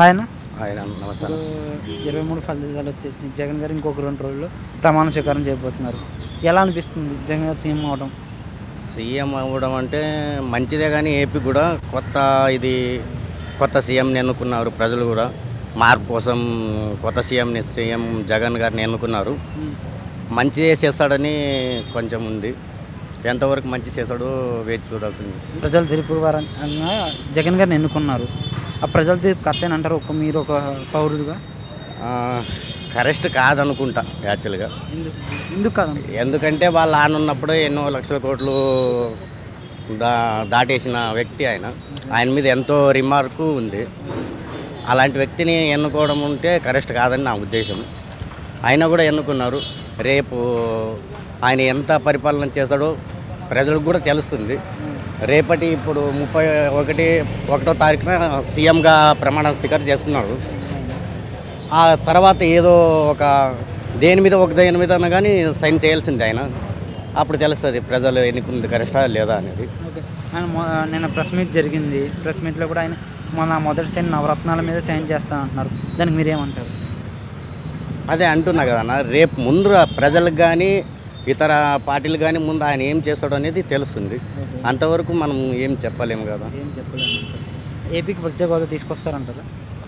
Hi అన్న ఆయన నమస్కారం ఇప్పుడు ఇరవై మూడు ఫలితాలు వచ్చేసినాయి జగన్ గారు ఇంకొక రెండు రోజుల్లో ప్రమాణ స్వీకారం చేయబోతున్నారు ఎలా అనిపిస్తుంది జగన్ గారు సీఎం అవడం సీఎం అవ్వడం అంటే మంచిదే కానీ ఏపీ కూడా కొత్త ఇది కొత్త సీఎంని ఎన్నుకున్నారు ప్రజలు కూడా మార్పు కోసం కొత్త సీఎంని సీఎం జగన్ గారిని ఎన్నుకున్నారు మంచి చేస్తాడని కొంచెం ఉంది ఎంతవరకు మంచి చేస్తాడో వేచి చూడాల్సింది ప్రజలు తీర్పు పరంగా జగన్ గారిని ఎన్నుకున్నారు ఆ ప్రజల తీర్పు కరెక్ట్ అంటారు ఒక మీరు ఒక పౌరుడిగా కరెక్ట్ కాదనుకుంటా యాక్చువల్గా ఎందుకు ఎందుకు కాదండి ఎందుకంటే వాళ్ళు ఆన్ ఉన్నప్పుడు ఎన్నో లక్షల కోట్లు దా దాటేసిన వ్యక్తి ఆయన ఆయన మీద ఎంతో రిమార్కు ఉంది అలాంటి వ్యక్తిని ఎన్నుకోవడం ఉంటే కరెక్ట్ కాదని నా ఉద్దేశం ఆయన కూడా ఎన్నుకున్నారు రేపు ఆయన ఎంత పరిపాలన చేస్తాడో ప్రజలకు కూడా తెలుస్తుంది రేపటి ఇప్పుడు ముప్పై ఒకటి ఒకటో తారీఖున సీఎంగా ప్రమాణ స్వీకారం చేస్తున్నారు ఆ తర్వాత ఏదో ఒక దేని మీద ఒక దేని మీద కానీ సైన్ చేయాల్సింది ఆయన అప్పుడు తెలుస్తుంది ప్రజలు ఎన్నుకుంది కరెక్టా లేదా అనేది ఓకే ఆయన మొ- నిన్న ప్రెస్ మీట్ జరిగింది ప్రెస్ మీట్లో కూడా ఆయన మన మొదటి సైన్ నవరత్నాల మీద సైన్ చేస్తాను అంటున్నారు దానికి మీరేమంటారు అదే అంటున్నా కదన్న రేపు ముందు ప్రజలకు కానీ ఇతర పార్టీలు కానీ ముందు ఆయన ఏం చేస్తాడు అనేది తెలుస్తుంది అంతవరకు మనం ఏం చెప్పలేము కదా ఏం చెప్పలేము ఏపీకి ప్రత్యేక హోదా తీసుకొస్తారంటారా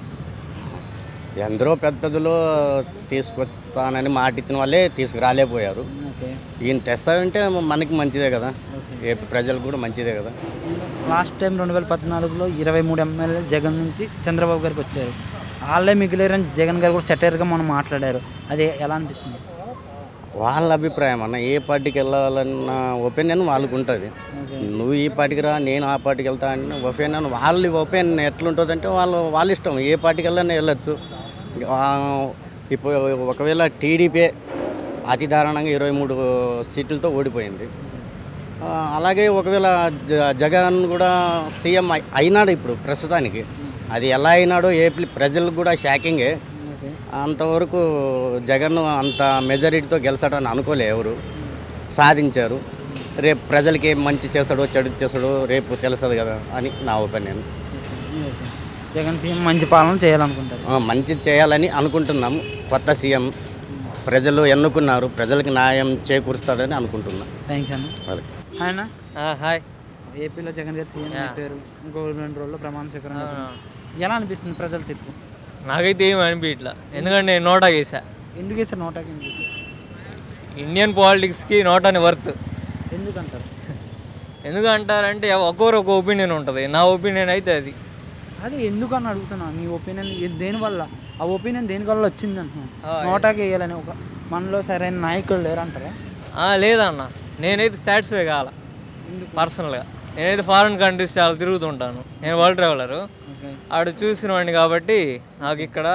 ఎందరో పెద్ద పెద్దలు తీసుకొస్తానని మాట ఇచ్చిన వాళ్ళే తీసుకురాలేకపోయారు ఓకే ఈయన తెస్తాడంటే మనకి మంచిదే కదా ఏపీ ప్రజలకు కూడా మంచిదే కదా లాస్ట్ టైం రెండు వేల పద్నాలుగులో ఇరవై మూడు ఎమ్మెల్యే జగన్ నుంచి చంద్రబాబు గారికి వచ్చారు వాళ్ళే మిగిలేరని జగన్ గారు కూడా సెటైర్గా మనం మాట్లాడారు అది ఎలా అనిపిస్తుంది వాళ్ళ అభిప్రాయం అన్న ఏ పార్టీకి వెళ్ళాలన్న ఒపీనియన్ వాళ్ళకు ఉంటుంది నువ్వు ఈ పార్టీకి రా నేను ఆ పార్టీకి వెళ్తా అని ఒపీనియన్ వాళ్ళ ఒపీనియన్ ఎట్లుంటుంది అంటే వాళ్ళు వాళ్ళ ఇష్టం ఏ పార్టీకి వెళ్ళాలని వెళ్ళొచ్చు ఆ, ఇప్పుడు ఒకవేళ టీడీపీ అతి దారుణంగా ఇరవై మూడు సీట్లతో ఓడిపోయింది ఆ, అలాగే ఒకవేళ జ- జగన్ కూడా సీఎం అయి- అయినాడు ఇప్పుడు ప్రస్తుతానికి అది ఎలా అయినాడో ఏపీ ప్రజలకు కూడా షాకింగే ఓకే అంతవరకు జగన్ అంత మెజారిటీతో గెలిచాడని అనుకోలే ఎవరు సాధించారు రేపు ప్రజలకి ఏం మంచి చేస్తాడో చెడు చేస్తాడో రేపు తెలుస్తుంది కదా అని నా ఒపీనియన్ ఓకే జగన్ సీఎం మంచి పాలన చేయాలనుకుంటారు ఆ, మంచి చేయాలని అనుకుంటున్నాం కొత్త సీఎం ప్రజలు ఎన్నుకున్నారు ప్రజలకు న్యాయం చేకూరుస్తాడని అనుకుంటున్నాం థ్యాంక్స్ అన్న అది ఆయన హాయ్ ఏపీలో జగన్ గారు సీఎం అయిపోయారు ఇంకో రెండు రోజుల్లో ప్రమాణ స్వీకారం అవుతుంది. ఎలా అనిపిస్తుంది ప్రజల తీర్పు నాకైతే ఏమి అనిపించట్లా ఎందుకంటే నేను నోటా చేశా ఎందుకు వేసారు నోటాకి ఎందుకు వేశారు? ఇండియన్ పాలిటిక్స్కి నోటాని వర్త్ ఎందుకు అంటారు ఎందుకు అంటారంటే ఒక్కొరు ఒక ఒపీనియన్ ఉంటుంది నా ఒపీనియన్ అయితే అది అదే ఎందుకు అని అడుగుతున్నా మీ ఒపీనియన్ దేనివల్ల ఆ ఒపీనియన్ దేనివల్ల వచ్చింది అంటున్నాను ఆ, నోటాకి వేయాలని ఒక మనలో సరైన నాయకులు లేరంటారా ఆ, లేదన్న నేనైతే సాటిస్ఫై కాల పర్సనల్గా నేనైతే ఫారిన్ కంట్రీస్ చాలా తిరుగుతుంటాను నేను వరల్డ్ ట్రావెలరు ఓకే ఆడు చూసిన వాడిని కాబట్టి నాకు ఇక్కడ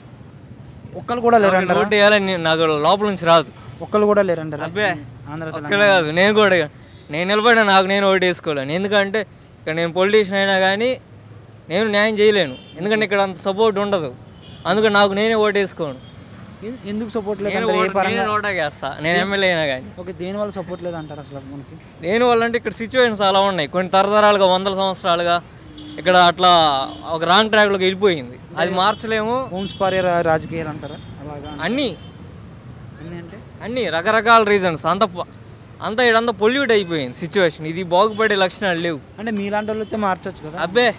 ఒక్కరు కూడా లేరంటారా ఓటు వేయాలని నాకు లోపల నుంచి రాదు ఒక్కరు కూడా లేరంటారా అబ్బే ఆంధ్ర ఒక్కలే కాదు నేను కూడా నేను నిలబడినా నాకు నేను ఓటు వేసుకోలేను ఎందుకంటే ఇక్కడ నేను పొలిటీషియన్ అయినా కానీ నేను న్యాయం చేయలేను ఎందుకంటే ఇక్కడ అంత సపోర్ట్ ఉండదు అందుకని నాకు నేనే ఓటు వేసుకోను ఎన్- ఎందుకు సపోర్ట్ నేను లేదంటారు ఏ ఓటు- పరంగా నేను ఓటాకి వేస్తా నేను ఎమ్మెల్యే అయినా కానీ ఓకే దేని వల్ల సపోర్ట్ లేదంటారు అసలు మనకి దేని వల్ల అంటే ఇక్కడ సిచ్యువేషన్స్ అలా ఉన్నాయి కొన్ని తరతరాలుగా వందల సంవత్సరాలుగా ఇక్కడ అట్లా ఒక రాంగ్ ట్రాక్లోకి వెళ్ళిపోయింది అది మార్చలేము హోమ్స్ పారే రాజకీయాలు అంటారా అలాగా అన్నీ అన్నీ అంటే అన్నీ రకరకాల రీజన్స్ అంత ప- అంతా ఇడంతా పొల్యూట్ అయిపోయింది సిచ్యువేషన్ ఇది బాగుపడే లక్షణాలు లేవు అంటే మీలాంటి వాళ్ళు వచ్చే మార్చొచ్చు కదా అబ్బే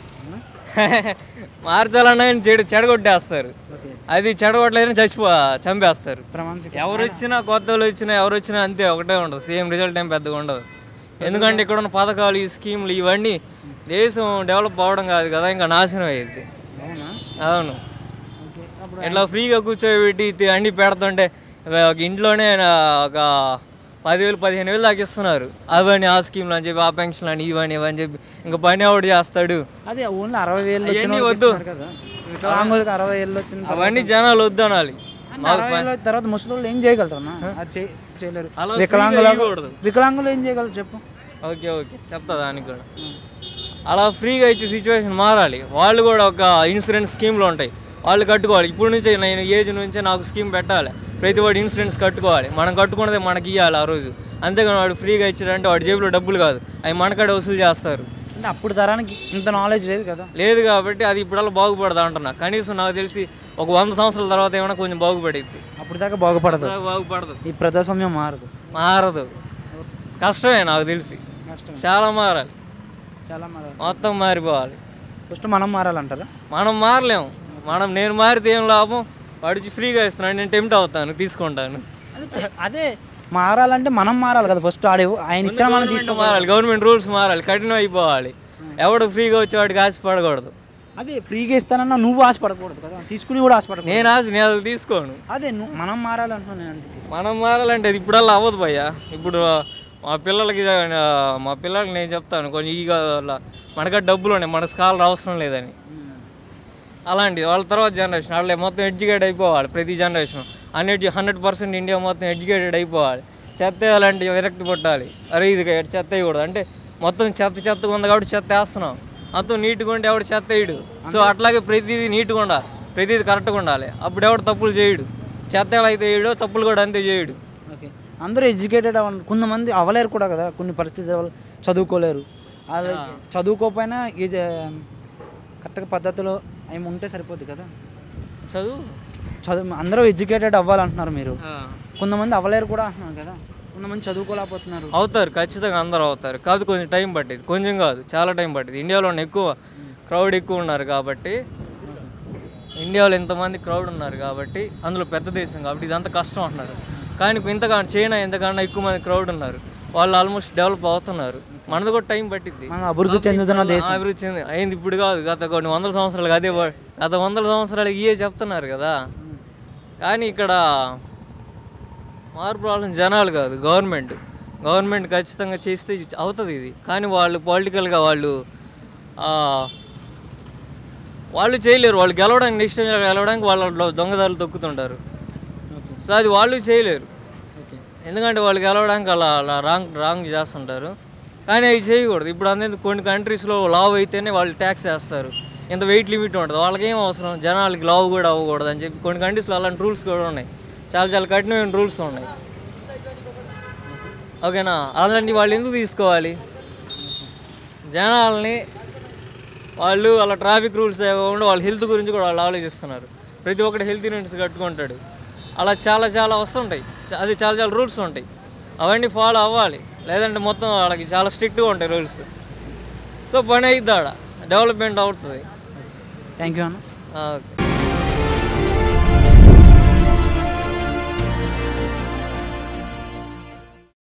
మార్చాలన్నా ఆయన చెడు చెడగొట్టేస్తారు ఓకే అది చెడగొట్టలేదని చచ్చిపో చంపేస్తారు ప్రమాణ స్వీకారం ఎవరు వచ్చినా కొత్త వాళ్ళు వచ్చినా ఎవరు వచ్చినా అంతే ఒకటే ఉండదు సేమ్ రిజల్ట్ ఏం పెద్దగా ఉండదు ఎందుకంటే ఇక్కడ ఉన్న పథకాలు ఈ స్కీములు ఇవన్నీ దేశం డెవలప్ అవ్వడం కాదు కదా ఇంకా నాశనం అయ్యింది అవునా అవును ఓకే అప్పుడు ఇట్లా ఫ్రీగా కూర్చోబెట్టి ఇది అన్ని పెడుతుంటే ఒక ఇంట్లోనే నా ఒక పదివేలు పదిహేను వేలు దాకా ఇస్తున్నారు అవని ఆ స్కీమ్లు అని చెప్పి ఆ పెన్షన్ అని ఇవని ఇవని చెప్పి ఇంకా పని ఎవడు చేస్తాడు అదే ఓన్లీ అరవై వేలు వచ్చిన అవన్నీ వాళ్ళకి వద్దు. ఇస్తున్నారు కదా వికలాంగులకి అరవై ఏళ్ళు వచ్చిన తర్వాత- అవన్నీ జనాలు వద్దనాలి అంటే అరవై ఏళ్ళ తర్వాత ముసలి వాళ్ళు ఏం చేయగలరు అన్న అది చే- చేయలేరు అలా వికలాంగులు ఫ్రీగా ఇవ్వకూడదు. వికలాంగులు ఏం చేయగలరు చెప్పు ఓకే ఓకే చెప్తా దానికి కూడా అలా ఫ్రీగా ఇచ్చే సిచ్యువేషన్ మారాలి వాళ్ళు కూడా ఒక ఇన్సూరెన్స్ స్కీమ్లు ఉంటాయి వాళ్ళు కట్టుకోవాలి ఇప్పుడు నుంచే నేను ఏజ్ నుంచే నాకు స్కీమ్ పెట్టాలి ప్రతి వాడు ఇన్సూరెన్స్ కట్టుకోవాలి మనం కట్టుకున్నదే మనకి ఇవ్వాలి ఆ రోజు అంతేగాని వాడు ఫ్రీగా ఇచ్చాడంటే వాడి జేబులో డబ్బులు కాదు అవి మనకాడ వసూలు చేస్తారు అంటే అప్పుడు తరానికి ఇంత నాలెడ్జ్ లేదు కదా లేదు కాబట్టి అది ఇప్పుడల్లా బాగుపడదు అంటున్నా కనీసం నాకు తెలిసి ఒక వంద సంవత్సరాల తర్వాత ఏమైనా కొంచెం బాగుపడిద్ది అప్పుడు దాకా బాగుపడదు అలా బాగుపడదు ఈ ప్రజాస్వామ్యం మారదు మారదు కష్టమే నాకు తెలిసి కష్టం చాలా మారాలి చాలా మారాలి మొత్తం మారిపోవాలి ఫస్ట్ మనం మారాలంటారా మనం మారలేము మనం నేను మారితే ఏం లాభం వాడికి ఫ్రీగా ఇస్తున్నాడు నేను టెంప్ట్ అవుతాను తీసుకుంటాను అదే అదే మారాలంటే మనం మారాలి కదా ఫస్ట్ ఆడే ఆయన ఇచ్చిన మనం గవర్నమెంట్ మారాలి గవర్నమెంట్ రూల్స్ మారాలి కఠినం అయిపోవాలి ఎవడు ఫ్రీగా వచ్చి వాడికి ఆశపడకూడదు అదే ఫ్రీగా ఇస్తానన్నా నువ్వు ఆశపడకూడదు కదా తీసుకుని కూడా ఆశపడకూడదు నేను ఆశ నేను అసలు తీసుకోను అదే నువ్వు మనం మారాలంటున్నాను నేను అందుకే మనం మారాలంటే అది ఇప్పుడల్లా అవ్వదు భయ్య ఇప్పుడు మా పిల్లలకి ఆ, మా పిల్లలకి నేను చెప్తాను కొంచెం ఈగ మనకు డబ్బులు ఉన్నాయి మన స్కాలర్ అవసరం లేదని అలాంటి వాళ్ళ తర్వాత జనరేషన్ వాళ్ళే మొత్తం ఎడ్యుకేట్ అయిపోవాలి ప్రతి generation hundred hundred percent India మొత్తం ఎడ్యుకేటెడ్ అయిపోవాలి చెత్త అలాంటి విరక్తి పుట్టాలి అరే ఇది చెత్త వేయకూడదు అంటే మొత్తం చెత్త చెత్తగా ఉంది కాబట్టి చెత్త వేస్తున్నాం మొత్తం నీట్గా ఉంటే ఎవడు చెత్త వేయడు సో అట్లాగే ప్రతిదీ నీట్గా ఉండాలి ప్రతిదీ కరెక్ట్గా ఉండాలి అప్పుడు ఎవడు తప్పులు చేయడు చెత్త ఎలా అయితే చేయడో తప్పులు కూడా అంతే చేయడు ఓకే అందరూ ఎడ్యుకేటెడ్ అవ్వాలి కొంతమంది అవ్వలేరు కూడా కదా కొన్ని పరిస్థితుల వల్ల చదువుకోలేరు అలా చదువుకోకపోయినా ఇది కరెక్ట్గా పద్ధతిలో ఏమి ఉంటే సరిపోద్ది కదా చదువు చదువు అందరూ ఎడ్యుకేటెడ్ అవ్వాలంటున్నారు మీరు కొంతమంది అవ్వలేరు కూడా అంటున్నారు కదా కొంతమంది చదువుకోలేకపోతున్నారు అవుతారు ఖచ్చితంగా అందరూ అవుతారు కాదు కొంచెం టైం పట్టింది కొంచెం కాదు చాలా టైం పట్టింది ఇండియాలో ఎక్కువ క్రౌడ్ ఎక్కువ ఉన్నారు కాబట్టి ఇండియాలో ఇంతమంది క్రౌడ్ ఉన్నారు కాబట్టి అందులో పెద్ద దేశం కాబట్టి ఇదంతా కష్టం అంటున్నారు కానీ ఇంతకన్నా చైనా ఇంతకన్నా ఎక్కువ మంది క్రౌడ్ ఉన్నారు వాళ్ళు ఆల్మోస్ట్ డెవలప్ అవుతున్నారు మనది కూడా టైం పట్టింది మనం అభివృద్ధి చెందుతున్న దేశం అభివృద్ధి చెంది అయింది ఇప్పుడు కాదు గత కొన్ని వందల సంవత్సరాలు అదే వా- గత వందల సంవత్సరాలు ఇయే చెప్తున్నారు కదా కానీ ఇక్కడ మార్పు ప్రాబ్లం జనాలు కాదు గవర్నమెంట్ గవర్నమెంట్ ఖచ్చితంగా చేస్తే అవుతుంది ఇది కానీ వాళ్ళు పొలిటికల్గా వాళ్ళు ఆ, వాళ్ళు చేయలేరు వాళ్ళు గెలవడానికి ఇష్టం గెలవడానికి వాళ్ళ దొంగదారులు తొక్కుతుంటారు సో అది వాళ్ళు చేయలేరు ఎందుకంటే వాళ్ళు గెలవడానికి అలా అలా రాంగ్ రాంగ్ చేస్తుంటారు కానీ అవి చేయకూడదు ఇప్పుడు అంతే కొన్ని కంట్రీస్లో లావ్ అయితేనే వాళ్ళు ట్యాక్స్ వేస్తారు ఇంత వెయిట్ లిమిట్ ఉంటుంది వాళ్ళకి ఏం అవసరం జనాలకి లావ్ కూడా అవ్వకూడదు అని చెప్పి కొన్ని కంట్రీస్లో అలాంటి రూల్స్ కూడా ఉన్నాయి చాలా చాలా కఠినమైన రూల్స్ ఉన్నాయి ఓకేనా అలాంటి వాళ్ళు ఎందుకు తీసుకోవాలి జనాల్ని వాళ్ళు వాళ్ళ ట్రాఫిక్ రూల్స్ కాకుండా వాళ్ళ హెల్త్ గురించి కూడా వాళ్ళు ఆలోచిస్తున్నారు ప్రతి ఒక్కటి హెల్త్ ఇన్సూరెన్స్ కట్టుకుంటాడు అలా చాలా చాలా వస్తుంటాయి చ- అది చాలా చాలా రూల్స్ ఉంటాయి అవన్నీ ఫాలో అవ్వాలి లేదంటే మొత్తం వాళ్ళకి చాలా స్ట్రిక్ట్గా ఉంటాయి రూల్స్ సో పని అయిద్ది ఆడ డెవలప్మెంట్ అవుతుంది థ్యాంక్ యూ అన్న ఆ, ఓకే